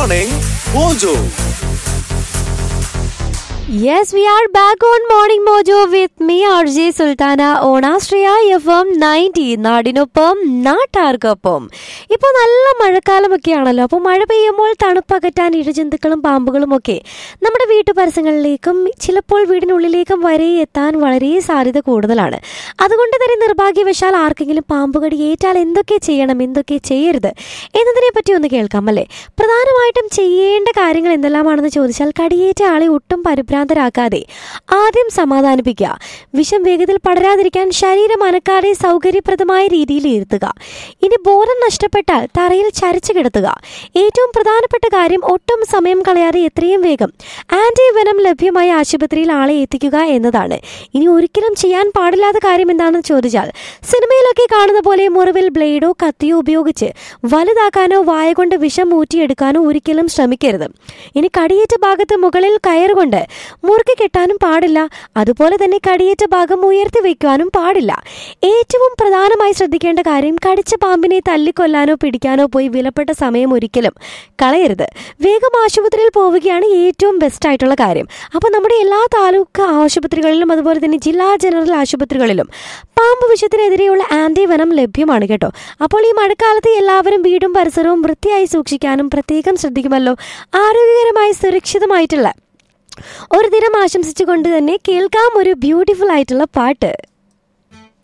Morning Mojo. Yes, we are back on Morning Mojo with me, RJ Sultana, on Astria FM 90, നാടിനൊപ്പം നാട്ടാർക്കൊപ്പം ഇപ്പോൾ നല്ല മഴക്കാലമൊക്കെയാണല്ലോ അപ്പോൾ മഴ പെയ്യുമ്പോൾ തണുപ്പകറ്റാൻ ഇഴജന്തുക്കളും പാമ്പുകളും ഒക്കെ നമ്മുടെ വീട്ടുപരസങ്ങളിലേക്കും ചിലപ്പോൾ വീടിനുള്ളിലേക്കും വരെ എത്താൻ വളരെ സാധ്യത കൂടുതലാണ് അതുകൊണ്ട് തന്നെ നിർഭാഗ്യവശാൽ ആർക്കെങ്കിലും പാമ്പുകടി ഏറ്റാൽ എന്തൊക്കെ ചെയ്യണം എന്തൊക്കെ ചെയ്യരുത് എന്നതിനെ പറ്റി ഒന്ന് കേൾക്കാം അല്ലേ പ്രധാനമായിട്ടും ചെയ്യേണ്ട കാര്യങ്ങൾ എന്തെല്ലാമാണെന്ന് ചോദിച്ചാൽ കടിയേറ്റ ആളെ ഒട്ടും പരിഭ്രാന്തരാക്കാതെ ആദ്യം സമാധാനിപ്പിക്കുക വിഷം വേഗത്തിൽ പടരാതിരിക്കാൻ ശരീരം അനക്കാതെ സൗകര്യപ്രദമായ രീതിയിൽ ഇരുത്തുക ഇനി ബോധം നഷ്ടപ്പെട്ടാൽ തറയിൽ ചരിച്ചു കിടത്തുക ഏറ്റവും പ്രധാനപ്പെട്ട കാര്യം ഒട്ടും സമയം കളയാതെ എത്രയും വേഗം ആന്റി വെനം ലഭ്യമായ ആശുപത്രിയിൽ ആളെ എത്തിക്കുക എന്നതാണ് ഇനി ഒരിക്കലും ചെയ്യാൻ പാടില്ലാത്ത കാര്യം എന്താണെന്ന് ചോദിച്ചാൽ സിനിമയിലൊക്കെ കാണുന്ന പോലെ മുറിവിൽ ബ്ലേഡോ കത്തിയോ ഉപയോഗിച്ച് വലുതാക്കാനോ വായ കൊണ്ട് വിഷം ഊറ്റിയെടുക്കാനോ ഒരിക്കലും ശ്രമിക്കരുത് ഇനി കടിയേറ്റ ഭാഗത്ത് മുകളിൽ കയറുകൊണ്ട് മുറുക്കി കെട്ടാനും പാടില്ല അതുപോലെ തന്നെ കടിയേറ്റ ഭാഗം ഉയർത്തി വയ്ക്കുവാനും പാടില്ല ഏറ്റവും പ്രധാനമായി ശ്രദ്ധിക്കേണ്ട കാര്യം കടിച്ച പാമ്പിനെ തല്ലിക്കൊല്ലാനോ പിടിക്കാനോ പോയി വിലപ്പെട്ട സമയം ഒരിക്കലും കളയരുത് വേഗം ആശുപത്രിയിൽ പോവുകയാണ് ഏറ്റവും ബെസ്റ്റ് ആയിട്ടുള്ള കാര്യം അപ്പോൾ നമ്മുടെ എല്ലാ താലൂക്ക് ആശുപത്രികളിലും അതുപോലെ തന്നെ ജില്ലാ ജനറൽ ആശുപത്രികളിലും പാമ്പ് വിഷത്തിനെതിരെയുള്ള ആന്റി വനം ലഭ്യമാണ് കേട്ടോ അപ്പോൾ ഈ മഴക്കാലത്ത് എല്ലാവരും വീടും പരിസരവും വൃത്തിയായി സൂക്ഷിക്കാനും പ്രത്യേകം ശ്രദ്ധിക്കുമല്ലോ ആരോഗ്യകരമായി സുരക്ഷിതമായിട്ടുള്ള ഒരു ദിനം ആശംസിച്ചുകൊണ്ട് തന്നെ കേൾക്കാം ഒരു ബ്യൂട്ടിഫുൾ ആയിട്ടുള്ള പാട്ട്